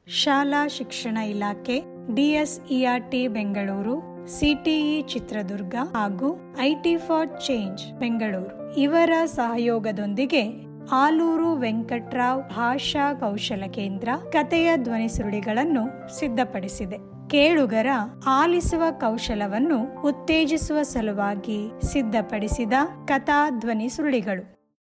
ಶಾಲಾ ಶಿಕ್ಷಣ ಇಲಾಖೆ ಡಿಎಸ್ಇಆರ್ಟಿ ಬೆಂಗಳೂರು ಸಿಟಿಇ ಚಿತ್ರದುರ್ಗ ಹಾಗೂ ಐಟಿ ಫಾರ್ ಚೇಂಜ್ ಬೆಂಗಳೂರು ಇವರ ಸಹಯೋಗದೊಂದಿಗೆ ಆಲೂರು ವೆಂಕಟ್ರಾವ್ ಭಾಷಾ ಕೌಶಲ ಕೇಂದ್ರ ಕಥೆಯ ಧ್ವನಿ ಸುರುಳಿಗಳನ್ನು ಸಿದ್ಧಪಡಿಸಿದೆ ಕೇಳುಗರ ಆಲಿಸುವ ಕೌಶಲವನ್ನು ಉತ್ತೇಜಿಸುವ ಸಲುವಾಗಿ ಸಿದ್ಧಪಡಿಸಿದ ಕಥಾ ಧ್ವನಿ ಸುರುಳಿಗಳು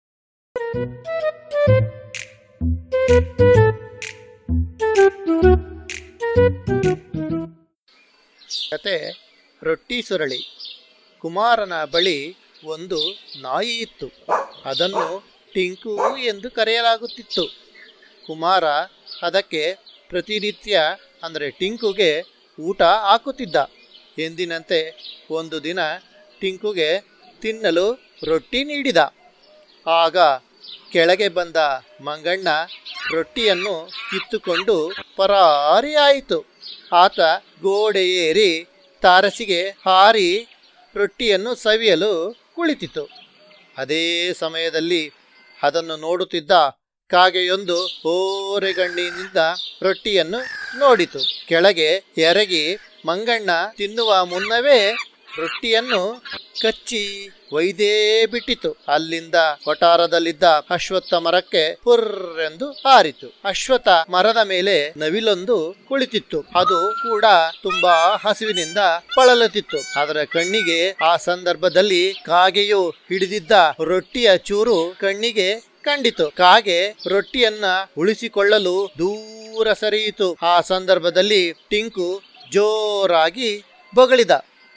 ಕತೆ ರೊಟ್ಟಿ ಸುರಳಿ ಕುಮಾರನ ಬಳಿ ಒಂದು ನಾಯಿ ಇತ್ತು ಅದನ್ನು ಟಿಂಕು ಎಂದು ಕರೆಯಲಾಗುತ್ತಿತ್ತು ಕುಮಾರ ಅದಕ್ಕೆ ಪ್ರತಿನಿತ್ಯ ಅಂದರೆ ಟಿಂಕುಗೆ ಊಟ ಹಾಕುತ್ತಿದ್ದ ಎಂದಿನಂತೆ ಒಂದು ದಿನ ಟಿಂಕುಗೆ ತಿನ್ನಲು ರೊಟ್ಟಿ ನೀಡಿದ ಆಗ ಕೆಳಗೆ ಬಂದ ಮಂಗಣ್ಣ ರೊಟ್ಟಿಯನ್ನು ಕಿತ್ತುಕೊಂಡು ಪರಾರಿಯಾಯಿತು ಆತ ಗೋಡೆ ಏರಿ ತಾರಸಿಗೆ ಹಾರಿ ರೊಟ್ಟಿಯನ್ನು ಸವಿಯಲು ಕುಳಿತಿತು ಅದೇ ಸಮಯದಲ್ಲಿ ಅದನ್ನು ನೋಡುತ್ತಿದ್ದ ಕಾಗೆಯೊಂದು ಓರೆಗಣ್ಣಿನಿಂದ ರೊಟ್ಟಿಯನ್ನು ನೋಡಿತು ಕೆಳಗೆ ಎರಗಿ ಮಂಗಣ್ಣ ತಿನ್ನುವ ಮುನ್ನವೇ ರೊಟ್ಟಿಯನ್ನು ಕಚ್ಚಿ ಒಯ್ದೇ ಬಿಟ್ಟಿತು ಅಲ್ಲಿಂದ ವಟಾರದಲ್ಲಿದ್ದ ಅಶ್ವತ್ಥ ಮರಕ್ಕೆ ಪುರ್ರೆಂದು ಹಾರಿತು ಅಶ್ವತ್ಥ ಮರದ ಮೇಲೆ ನವಿಲೊಂದು ಕುಳಿತಿತ್ತು ಅದು ಕೂಡ ತುಂಬಾ ಹಸಿವಿನಿಂದ ಬಳಲುತ್ತಿತ್ತು ಅದರ ಕಣ್ಣಿಗೆ ಆ ಸಂದರ್ಭದಲ್ಲಿ ಕಾಗೆಯು ಹಿಡಿದಿದ್ದ ರೊಟ್ಟಿಯ ಚೂರು ಕಣ್ಣಿಗೆ ಕಂಡಿತು ಕಾಗೆ ರೊಟ್ಟಿಯನ್ನ ಉಳಿಸಿಕೊಳ್ಳಲು ದೂರ ಸರಿಯಿತು ಆ ಸಂದರ್ಭದಲ್ಲಿ ಟಿಂಕು ಜೋರಾಗಿ ಬೊಗಳಿದ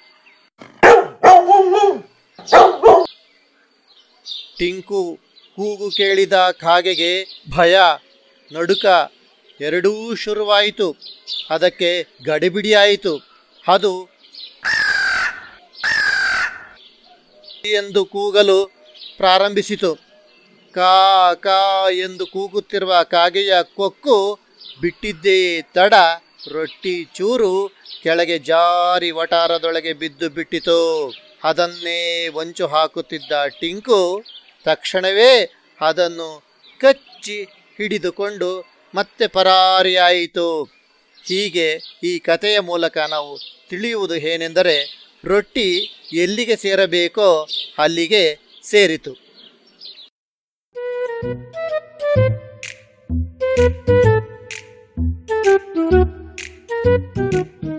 ಟಿಂಕು ಕೂಗು ಕೇಳಿದ ಕಾಗೆಗೆ ಭಯ ನಡುಕ ಎರಡೂ ಶುರುವಾಯಿತು ಅದಕ್ಕೆ ಗಡಿಬಿಡಿಯಾಯಿತು ಅದು ಎಂದು ಕೂಗಲು ಪ್ರಾರಂಭಿಸಿತು ಕಾ ಕಾ ಎಂದು ಕೂಗುತ್ತಿರುವ ಕಾಗೆಯ ಕೊಕ್ಕು ಬಿಟ್ಟಿದ್ದೇ ತಡ ರೊಟ್ಟಿ ಚೂರು ಕೆಳಗೆ ಜಾರಿ ವಟಾರದೊಳಗೆ ಬಿದ್ದು ಬಿಟ್ಟಿತು ಅದನ್ನೇ ವಂಚು ಹಾಕುತ್ತಿದ್ದ ಟಿಂಕು ತಕ್ಷಣವೇ ಅದನ್ನು ಕಚ್ಚಿ ಹಿಡಿದುಕೊಂಡು ಮತ್ತೆ ಪರಾರಿಯಾಯಿತು ಹೀಗೆ ಈ ಕಥೆಯ ಮೂಲಕ ನಾವು ತಿಳಿಯುವುದು ಏನೆಂದರೆ ರೊಟ್ಟಿ ಎಲ್ಲಿಗೆ ಸೇರಬೇಕೋ ಅಲ್ಲಿಗೆ ಸೇರಿತು Thank you.